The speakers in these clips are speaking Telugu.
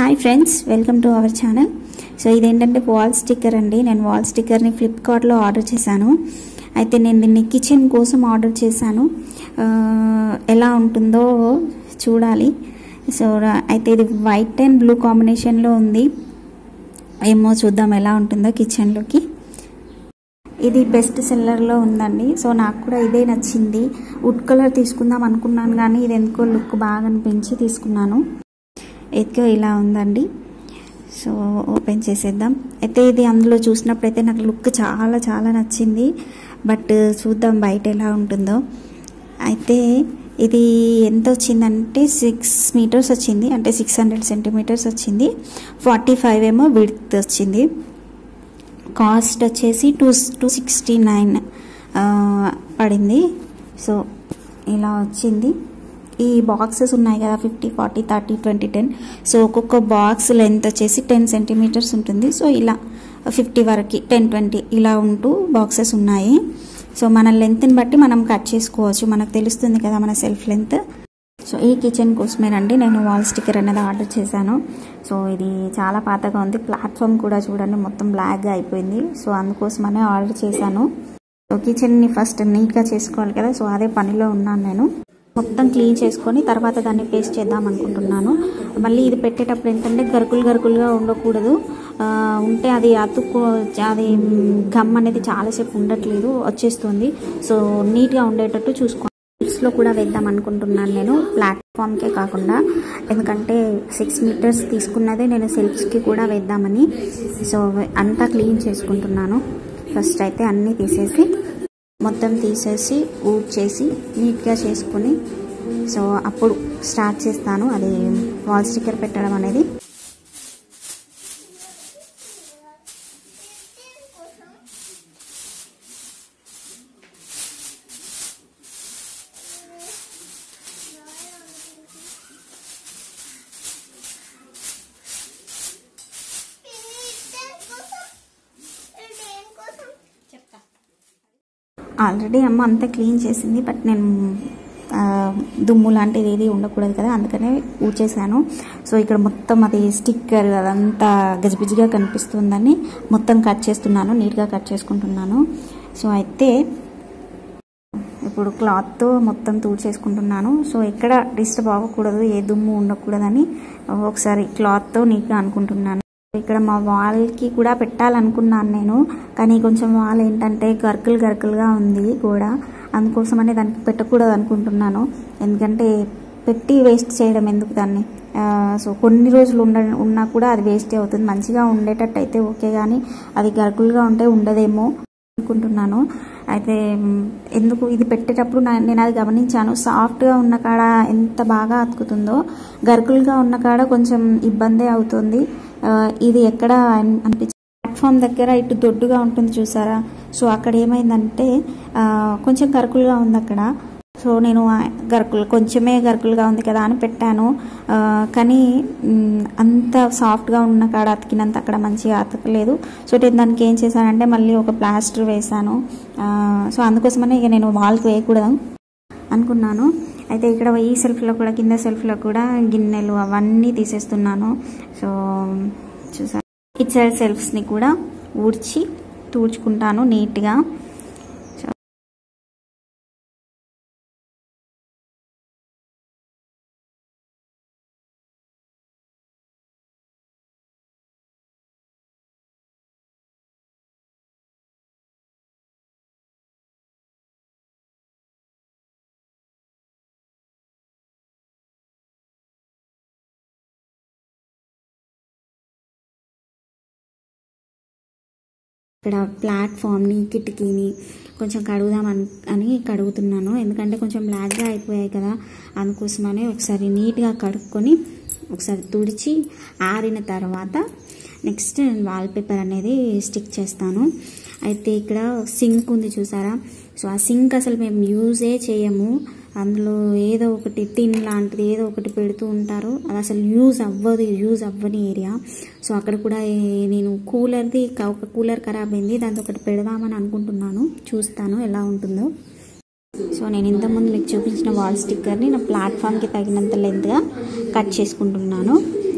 hi friends welcome to our channel so ఇదేంటంటే వాల్ స్టిక్కర్ అండి నేను వాల్ స్టిక్కర్ని ఫ్లిప్కార్ట్లో ఆర్డర్ చేశాను అయితే నేను దీన్ని కిచెన్ కోసం ఆర్డర్ చేశాను ఆ, ఎలా ఉంటుందో చూడాలి సో అయితే ఇది వైట్ అండ్ బ్లూ కాంబినేషన్లో ఉంది ఏమో చూద్దాం ఎలా ఉంటుందో కిచెన్లోకి ఇది బెస్ట్ సెల్లర్లో ఉందండి సో నాకు కూడా ఇదే నచ్చింది వుడ్ కలర్ తీసుకుందాం అనుకున్నాను కానీ ఇది ఎందుకో లుక్ బాగా అనిపించి తీసుకున్నాను ఎత్తుకో ఇలా ఉందండి సో ఓపెన్ చేసేద్దాం అయితే ఇది అందులో చూసినప్పుడైతే నాకు లుక్ చాలా చాలా నచ్చింది బట్ చూద్దాం బయట ఎలా ఉంటుందో అయితే ఇది ఎంత వచ్చిందంటే సిక్స్ మీటర్స్ వచ్చింది అంటే సిక్స్ హండ్రెడ్ సెంటీమీటర్స్ వచ్చింది ఫార్టీ ఫైవ్ ఏమో విడ్త్ వచ్చింది కాస్ట్ వచ్చేసి టూ టూ సిక్స్టీ నైన్ పడింది సో ఇలా వచ్చింది ఈ బాక్సెస్ ఉన్నాయి కదా fifty forty thirty twenty ten so ఒక్కొక్క బాక్స్ లెంత్ వచ్చేసి టెన్ సెంటీమీటర్స్ ఉంటుంది సో ఇలా ఫిఫ్టీ వరకు టెన్ ట్వంటీ ఇలా ఉంటూ బాక్సెస్ ఉన్నాయి సో మన లెంత్ని బట్టి మనం కట్ చేసుకోవచ్చు మనకు తెలుస్తుంది కదా మన సెల్ఫ్ లెంత్ సో ఈ కిచెన్ కోసమేనండి నేను వాల్ స్టిక్కర్ అనేది ఆర్డర్ చేశాను సో ఇది చాలా పాతగా ఉంది ప్లాట్ఫామ్ కూడా చూడండి మొత్తం బ్లాక్గా అయిపోయింది సో అందుకోసమనే ఆర్డర్ చేశాను సో కిచెన్ని ఫస్ట్ నీట్గా చేసుకోవాలి కదా సో అదే పనిలో ఉన్నాను నేను మొత్తం క్లీన్ చేసుకొని తర్వాత దాన్ని పేస్ట్ చేద్దాం అనుకుంటున్నాను మళ్ళీ ఇది పెట్టేటప్పుడు ఏంటంటే గరుకులు గరుకులుగా ఉండకూడదు ఆ, ఉంటే అది అతుక్కు అది గమ్ అనేది చాలాసేపు ఉండట్లేదు వచ్చేస్తుంది సో నీట్గా ఉండేటట్టు చూసుకో లో కూడా వేద్దాం అనుకుంటున్నాను నేను ప్లాట్ఫామ్కే కాకుండా ఎందుకంటే సిక్స్ మీటర్స్ తీసుకున్నదే నేను సెల్ఫ్స్కి కూడా వేద్దామని సో అంతా క్లీన్ చేసుకుంటున్నాను ఫస్ట్ అయితే అన్నీ తీసేసి మొత్తం తీసేసి ఊడ్ చేసి నీట్గా చేసుకొని సో అప్పుడు స్టార్ట్ చేస్తాను అది వాల్ స్టిక్కర్ పెట్టడం అనేది ఆల్రెడీ అమ్మ అంతా క్లీన్ చేసింది బట్ నేను ఆ, దుమ్ము లాంటిది ఏది ఉండకూడదు కదా అందుకనే ఊడ్చేసాను సో ఇక్కడ మొత్తం అది స్టిక్కర్ అదంతా గజిబిజిగా కనిపిస్తుందని మొత్తం కట్ చేస్తున్నాను నీట్గా కట్ చేసుకుంటున్నాను సో అయితే ఇప్పుడు క్లాత్తో మొత్తం తుడిచేసుకుంటున్నాను సో ఎక్కడ డిస్టర్బ్ అవ్వకూడదు ఏ దుమ్ము ఉండకూడదని ఒకసారి క్లాత్తో నీట్గా అనుకుంటున్నాను ఇక్కడ మా వాల్కి కూడా పెట్టాలనుకున్నాను నేను కానీ కొంచెం వాల్ ఏంటంటే గర్కులు గర్కులుగా ఉంది కూడా అందుకోసమని దానికి పెట్టకూడదు అనుకుంటున్నాను ఎందుకంటే పెట్టి వేస్ట్ చేయడం ఎందుకు దాన్ని ఆ, సో కొన్ని రోజులు ఉండ ఉన్నా కూడా అది వేస్టే అవుతుంది మంచిగా ఉండేటట్టు అయితే ఓకే కానీ అది గర్కులుగా ఉంటే ఉండదేమో అనుకుంటున్నాను అయితే మ్, ఎందుకు ఇది పెట్టేటప్పుడు నా- నేను అది గమనించాను సాఫ్ట్గా ఉన్న కాడ ఎంత బాగా అతుకుతుందో గరుకులుగా ఉన్న కాడ కొంచెం ఇబ్బందే అవుతుంది ఆ, ఇది ఎక్కడ అన్- అనిపించింది ప్లాట్ఫామ్ దగ్గర ఇటు దొడ్డుగా ఉంటుంది చూసారా సో అక్కడ ఏమైందంటే ఆ, కొంచెం గరుకులుగా ఉంది అక్కడ సో నేను ఆ గరుకులు కొంచెమే గరుకులుగా ఉంది కదా అని పెట్టాను ఆ, కానీ మ్, అంత సాఫ్ట్గా ఉన్న కాడ అతికినంత అక్కడ మంచిగా అతకలేదు సో నేను దానికి ఏం చేశానంటే మళ్ళీ ఒక ప్లాస్టర్ వేశాను ఆ, సో అందుకోసమనే ఇక నేను వాల్కి వేయకూడదు అనుకున్నాను అయితే ఇక్కడ ఈ సెల్ఫ్లో కూడా కింద సెల్ఫ్లో కూడా గిన్నెలు అవన్నీ తీసేస్తున్నాను సో చూసా ఇట్ సైడ్ సెల్ఫ్స్ని కూడా ఊడ్చి తూడ్చుకుంటాను నీట్గా ఇక్కడ ప్లాట్ఫామ్ని కిటికీని కొంచెం కడుగుదాం అని అని కడుగుతున్నాను ఎందుకంటే కొంచెం బ్లాక్గా అయిపోయాయి కదా అందుకోసమని ఒకసారి నీట్గా కడుక్కొని ఒకసారి తుడిచి ఆరిన తర్వాత నెక్స్ట్ వాల్ పేపర్ అనేది స్టిక్ చేస్తాను అయితే ఇక్కడ సింక్ ఉంది చూసారా సో ఆ సింక్ అసలు మేము యూజే చేయము అందులో ఏదో ఒకటి టిన్ లాంటిది ఏదో ఒకటి పెడుతూ ఉంటారు అది అసలు యూజ్ అవ్వదు యూజ్ అవ్వని ఏరియా సో అక్కడ కూడా ఏ- నేను కూలర్ది క- ఒక కూలర్ ఖరాబ్ అయింది దాంతో ఒకటి పెడదామని అనుకుంటున్నాను చూస్తాను ఎలా ఉంటుందో సో నేను ఇంతకుముందు మీకు చూపించిన వాల్ స్టిక్కర్ని నా ప్లాట్ఫామ్కి తగినంత లెంత్గా కట్ చేసుకుంటున్నాను సో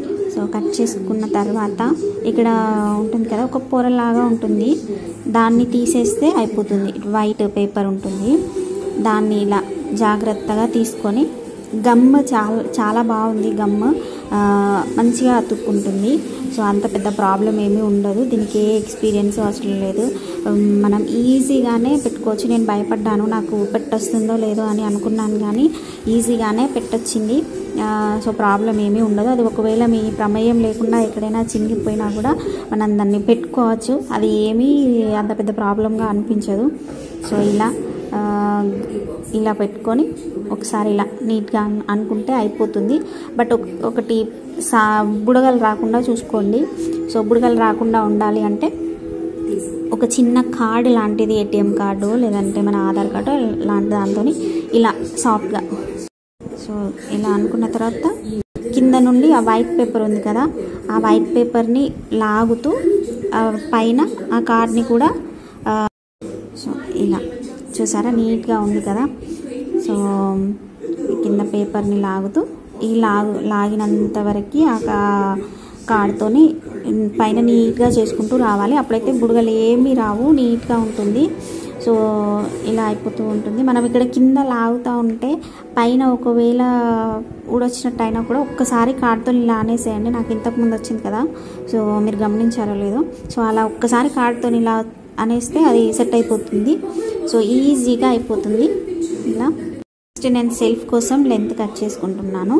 కట్ చేసుకున్న తర్వాత ఇక్కడ ఉంటుంది కదా ఒక పొరలాగా ఉంటుంది దాన్ని తీసేస్తే అయిపోతుంది వైట్ పేపర్ ఉంటుంది దాన్ని ఇలా జాగ్రత్తగా తీసుకొని గమ్ చాలా చాలా బాగుంది గమ్ ఆ, మంచిగా అతుక్కుంటుంది సో అంత పెద్ద ప్రాబ్లం ఏమీ ఉండదు దీనికి ఏ ఎక్స్పీరియన్స్ అవసరం లేదు ఉమ్, మనం ఈజీగానే పెట్టుకోవచ్చు నేను భయపడ్డాను నాకు పెట్టొస్తుందో లేదో అని అనుకున్నాను కానీ ఈజీగానే పెట్టొచ్చింది ఆ, సో ప్రాబ్లం ఏమీ ఉండదు అది ఒకవేళ మీ ప్రమేయం లేకుండా ఎక్కడైనా చినిగిపోయినా కూడా మనం దాన్ని పెట్టుకోవచ్చు అది ఏమీ అంత పెద్ద ప్రాబ్లంగా అనిపించదు సో ఇలా ఆ, ఇలా పెట్టుకొని ఒకసారి ఇలా నీట్గా అన్- అనుకుంటే అయిపోతుంది బట్ ఒక- ఒకటి సా బుడగలు రాకుండా చూసుకోండి సో బుడగలు రాకుండా ఉండాలి అంటే ఒక చిన్న కార్డు లాంటిది ఏటీఎం కార్డు లేదంటే మన ఆధార్ కార్డు లాంటి దాంతో ఇలా సాఫ్ట్గా సో ఇలా అనుకున్న తర్వాత కింద నుండి ఆ వైట్ పేపర్ ఉంది కదా ఆ వైట్ పేపర్ని లాగుతూ ఆ పైన ఆ కార్డ్ని కూడా ఆ, సో ఇలా చూసారా నీట్గా ఉంది కదా సో కింద పేపర్ని లాగుతూ ఈ లాగు లాగినంత వరకు ఆ కా- కార్డ్తోని పైన నీట్గా చేసుకుంటూ రావాలి అప్పుడైతే బుడగలు ఏమీ రావు నీట్గా ఉంటుంది సో ఇలా అయిపోతూ ఉంటుంది మనం ఇక్కడ కింద లాగుతూ ఉంటే పైన ఒకవేళ ఊడొచ్చినట్టు అయినా కూడా ఒక్కసారి కార్డ్తో ఇలా అనేసేయండి నాకు ఇంతకుముందు వచ్చింది కదా సో మీరు గమనించారో లేదో సో అలా ఒక్కసారి కార్డ్తో ఇలా అనేస్తే అది సెట్ అయిపోతుంది సో ఈజీగా అయిపోతుంది ఇలా నెక్స్ట్ నేను సెల్ఫ్ కోసం లెంత్ కట్ చేసుకుంటున్నాను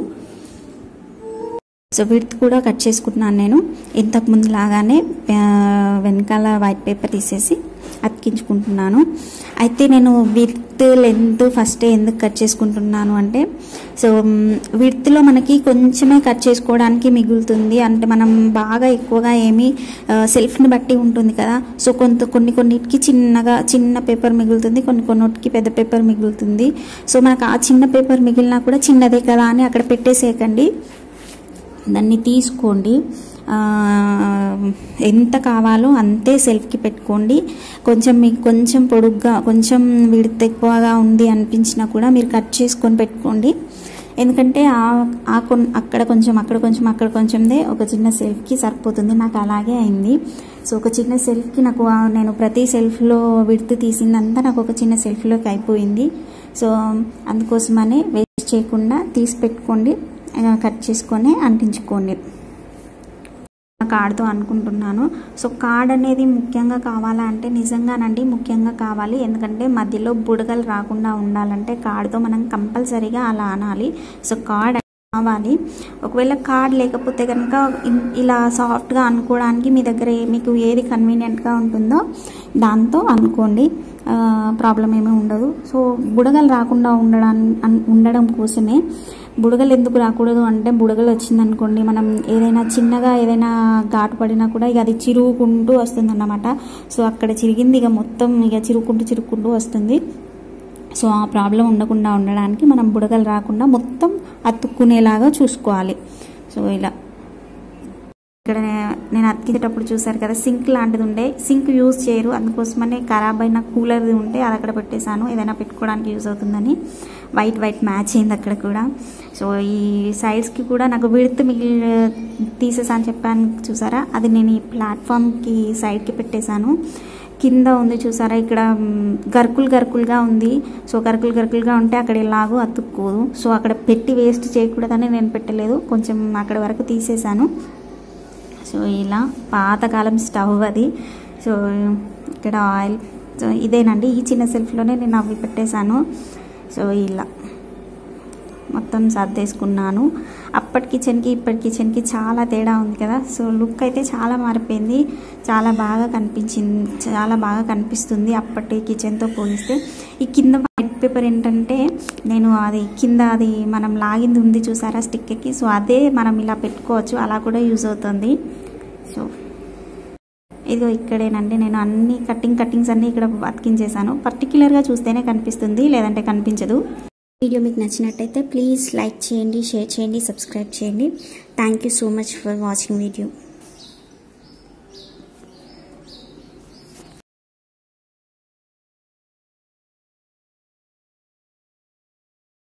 సో విడ్త్ కూడా కట్ చేసుకుంటున్నాను నేను ఇంతకు ముందు లాగానే ఆ, వెనకాల వైట్ పేపర్ తీసేసి అతికించుకుంటున్నాను అయితే నేను విడ్త్ లెంత్ ఫస్ట్ ఎందుకు కట్ చేసుకుంటున్నాను అంటే సో విడ్త్లో మనకి కొంచెమే కట్ చేసుకోవడానికి మిగులుతుంది అంటే మనం బాగా ఎక్కువగా ఏమీ సెల్ఫ్ని బట్టి ఉంటుంది కదా సో కొంత కొన్ని కొన్నిటికి చిన్నగా చిన్న పేపర్ మిగులుతుంది కొన్ని కొన్నిటికి పెద్ద పేపర్ మిగులుతుంది సో మనకు ఆ చిన్న పేపర్ మిగిలినా కూడా చిన్నదే కదా అని అక్కడ పెట్టేసేయకండి దాన్ని తీసుకోండి ఆ, ఎంత కావాలో అంతే సెల్ఫ్కి పెట్టుకోండి కొంచెం మీకు కొంచెం పొడుగ్గా కొంచెం విడత ఎక్కువగా ఉంది అనిపించినా కూడా మీరు కట్ చేసుకొని పెట్టుకోండి ఎందుకంటే ఆ- ఆ కొన్ అక్కడ కొంచెం అక్కడ కొంచెం అక్కడ కొంచెందే ఒక చిన్న సెల్ఫ్కి సరిపోతుంది నాకు అలాగే అయింది సో ఒక చిన్న సెల్ఫ్కి నాకు ఆ- నేను ప్రతి సెల్ఫ్లో విడత తీసిందంతా నాకు ఒక చిన్న సెల్ఫ్లోకి అయిపోయింది సో అందుకోసమనే వేస్ట్ చేయకుండా తీసి పెట్టుకోండి ఆ, కట్ చేసుకొని అంటించుకోండి కార్డ్తో అనుకుంటున్నాను సో కార్డ్ అనేది ముఖ్యంగా కావాలా అంటే నిజంగానండి ముఖ్యంగా కావాలి ఎందుకంటే మధ్యలో బుడగలు రాకుండా ఉండాలంటే కార్డ్తో మనం కంపల్సరీగా అలా అనాలి సో కార్డ్ కావాలి ఒకవేళ కార్డ్ లేకపోతే కనుక ఇన్- ఇలా సాఫ్ట్గా అనుకోవడానికి మీ దగ్గర ఏ- మీకు ఏది కన్వీనియంట్గా ఉంటుందో దాంతో అనుకోండి ప్రాబ్లం ఏమీ ఉండదు సో బుడగలు రాకుండా ఉండడం అన్- ఉండడం కోసమే బుడగలు ఎందుకు రాకూడదు అంటే బుడగలు వచ్చిందనుకోండి మనం ఏదైనా చిన్నగా ఏదైనా ఘాటు పడినా కూడా ఇక అది చిరుగుకుంటూ వస్తుంది అన్నమాట సో అక్కడ చిరిగింది ఇక మొత్తం ఇక చిరుక్కుంటూ చిరుక్కుంటూ వస్తుంది సో ఆ ప్రాబ్లం ఉండకుండా ఉండడానికి మనం బుడగలు రాకుండా మొత్తం అతుక్కునేలాగా చూసుకోవాలి సో ఇలా ఇక్కడ నే- నేను అతికేటప్పుడు చూసారు కదా సింక్ లాంటిది ఉండే సింక్ యూజ్ చేయరు అందుకోసమనే ఖరాబ్ అయిన కూలర్ది ఉంటే అది అక్కడ పెట్టేశాను ఏదైనా పెట్టుకోవడానికి యూజ్ అవుతుందని వైట్ వైట్ మ్యాచ్ అయింది అక్కడ కూడా సో ఈ సైడ్స్కి కూడా నాకు విడత్ మిగిలి తీసేసాను చెప్పాను చూసారా అది నేను ఈ ప్లాట్ఫామ్కి సైడ్కి పెట్టేశాను కింద ఉంది చూసారా ఇక్కడ మ్, గరుకులు గరుకులుగా ఉంది సో గరుకులు గరుకులుగా ఉంటే అక్కడ ఎలాగో అతుక్కోదు సో అక్కడ పెట్టి వేస్ట్ చేయకూడదని నేను పెట్టలేదు కొంచెం అక్కడ వరకు తీసేశాను సో ఇలా పాతకాలం స్టవ్ అది సో ఇక్కడ ఆయిల్ సో ఇదేనండి ఈ చిన్న సెల్ఫ్లోనే నేను అవి పెట్టేశాను సో ఇలా మొత్తం సర్దేసుకున్నాను అప్పటి కిచెన్కి ఇప్పటి కిచెన్కి చాలా తేడా ఉంది కదా సో లుక్ అయితే చాలా మారిపోయింది చాలా బాగా కనిపించింది చాలా బాగా కనిపిస్తుంది అప్పటి కిచెన్తో పోలిస్తే ఈ కింద వైట్ పేపర్ ఏంటంటే నేను అది కింద అది మనం లాగింది ఉంది చూసారా స్టిక్కి సో అదే మనం ఇలా పెట్టుకోవచ్చు అలా కూడా యూజ్ అవుతుంది సో ఇదిగో ఇక్కడేనండి నేను అన్ని కటింగ్ కటింగ్స్ అన్నీ ఇక్కడ అతికించేసాను పర్టికులర్గా చూస్తేనే కనిపిస్తుంది లేదంటే కనిపించదు వీడియో మీకు నచ్చినట్టయితే ప్లీజ్ లైక్ చేయండి షేర్ చేయండి సబ్స్క్రైబ్ చేయండి thank you so much for watching video